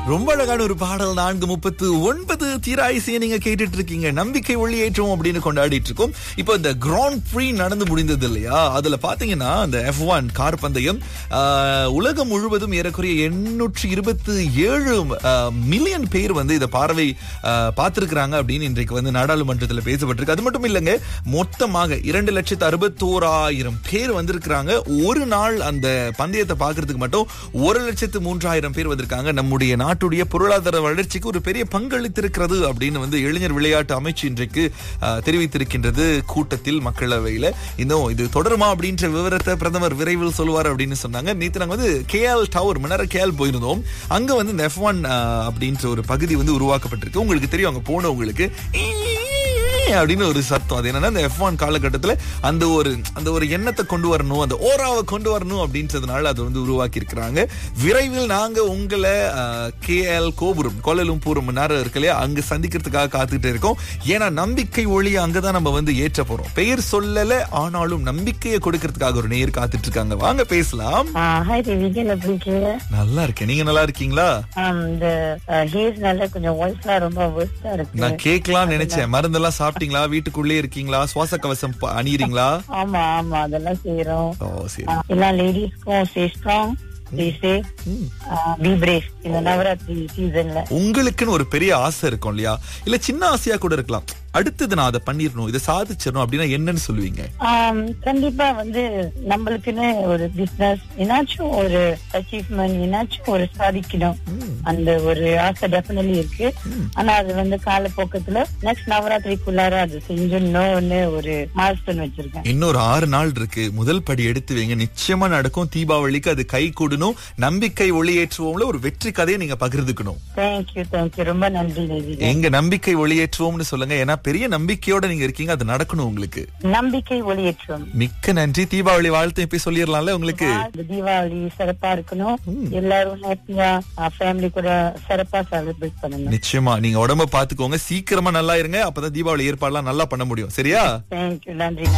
ரொம்ப அழகான ஒரு பாடல் நான்கு முப்பத்து ஒன்பது தீராயிசையை நீங்க கேட்டுட்டு இருக்கீங்க நம்பிக்கை ஒளியேற்றம் அப்படின்னு கொண்டாடிட்டு இருக்கோம் இப்போ இந்த கிராண்ட் ப்ரீ நடந்து முடிந்தது இல்லையா அதுல பாத்தீங்கன்னா அந்த எஃப் ஒன் கார் பந்தயம் ஆஹ், உலகம் முழுவதும் ஏறக்குறைய எண்ணூற்றி இருபத்தி ஏழு மில்லியன் பேர் வந்து இதை பார்வை ஆஹ், பார்த்திருக்கிறாங்க அப்படின்னு இன்றைக்கு வந்து நாடாளுமன்றத்தில் பேசப்பட்டிருக்கு அது மட்டும் இல்லைங்க மொத்தமாக இரண்டு லட்சத்து அறுபத்தோராயிரம் பேர் வந்திருக்கிறாங்க ஒரு நாள் அந்த பந்தயத்தை பார்க்கறதுக்கு மட்டும் ஒரு லட்சத்து மூன்றாயிரம் பேர் வந்திருக்காங்க நம்முடைய நாட்டுடைய பொருளாதார வளர்ச்சிக்கு ஒரு பெரிய பங்களித்திருக்கிறது அப்படின்னு வந்து இளைஞர் விளையாட்டு அமைச்சு இன்றைக்கு ஆஹ், தெரிவித்திருக்கின்றது கூட்டத்தில் மக்களவையில இன்னும் இது தொடருமா அப்படின்ற விவரத்தை பிரதமர் விரைவில் சொல்லுவார் அப்படின்னு சொன்னாங்க நேற்று நாங்க வந்து கேஎல் டவர் மணர கேஎல் போயிருந்தோம் அங்க வந்து இந்த எஃப் ஒன் அப்படின்ற ஒரு பகுதி வந்து உருவாக்கப்பட்டிருக்கு உங்களுக்கு தெரியும் அங்க போனவங்களுக்கு அப்படின்னு ஒரு சத்தம் அது என்னன்னா அந்த எஃப் ஒன் காலகட்டத்துல அந்த ஒரு அந்த ஒரு எண்ணத்தை கொண்டு வரணும் அந்த ஓராவை கொண்டு வரணும் அப்படின்றதுனால அதை வந்து உருவாக்கி இருக்கிறாங்க விரைவில் நாங்க உங்களை கேஎல் கோபுரம் கோலலும்பூர் நேரம் இருக்கு இல்லையா அங்க சந்திக்கிறதுக்காக காத்துக்கிட்டு இருக்கோம் ஏன்னா நம்பிக்கை ஒளி அங்கதான் நம்ம வந்து ஏற்ற போறோம் பெயர் சொல்லல ஆனாலும் நம்பிக்கையை கொடுக்கறதுக்காக ஒரு நேர் காத்துட்டு இருக்காங்க வாங்க பேசலாம் ஹாய் தேவிகன் எப்படி இருக்கீங்க நல்லா இருக்கேன் நீங்க நல்லா இருக்கீங்களா ஆம், இந்த ஹேர்ஸ்னால கொஞ்சம் வாய்ஸ்லாம் ரொம்ப வேர்ஸ்டா இருக்கு நான் கேட்கலாம்னு நினைச்சேன் மருந்தெல்லாம் சாப்பிட்டீங்களா வீட்டுக்குள்ளே இருக்கீங்களா சுவாச கவசம் ப- அணியறீங்களா ஆமா ஆமா அதெல்லாம் செய்யறோம் ஓ சரி ஆ, எல்லா லேடிஸ்க்கும் stay strong stay safe be brave இந்த நவராத்திரி சீசன்ல உங்களுக்குன்னு ஒரு பெரிய ஆசை இருக்கும் இல்லையா இல்ல சின்ன ஆசையா கூட இருக்கலாம் அடுத்தது நான் அதை பண்ணிடணும் இதை சாதிச்சிடணும் அப்படின்னா என்னன்னு சொல்லுவீங்க கண்டிப்பா வந்து நம்மளுக்குன்னு ஒரு பிசினஸ் என்னாச்சும் ஒரு அச்சீவ்மெண்ட் என்னாச்சும் ஒரு சாதிக்கணும் அந்த ஒரு ஆசை டெஃபினெட்லி இருக்கு ஆனா அது வந்து காலப்போக்கத்துல நெக்ஸ்ட் நவராத்திரிக்குள்ளார அது செஞ்சிடணும்னு ஒரு மால்ஸ்டோன் வச்சிருக்கேன் இன்னொரு ஆறு நாள் இருக்கு முதல் படி எடுத்து வைங்க நிச்சயமா நடக்கும் தீபாவளிக்கு அது கை கூடணும் நம்பிக்கை ஒளியேற்றுவோம்ல ஒரு வெற்றி கதையை நீங்க பகிர்ந்துக்கணும் தேங்க்யூ தேங்க்யூ ரொம்ப நன்றி தேவிகா எங்க நம்பிக்கை ஒளியேற்றுவோம்னு சொல்லுங்க ஏன்னா பெரிய நம்பிக்கையோட நீங்க இருக்கீங்க அது நடக்கணும் உங்களுக்கு நம்பிக்கை ஒளியேற்றம் மிக்க நன்றி தீபாவளி வாழ்த்து இப்ப சொல்லிடலாம்ல உங்களுக்கு இந்த தீபாவளி சிறப்பா இருக்கணும் எல்லாரும் ஹாப்பியா ஃபேமிலி கூட சிறப்பா செலிப்ரேட் பண்ணணும் நிச்சயமா நீங்க உடம்ப பாத்துக்கோங்க சீக்கிரமா நல்லா இருங்க அப்பதான் தீபாவளி ஏற்பாடுலாம் நல்லா பண்ண முடியும் சரியா தேங்க்யூ நன்றி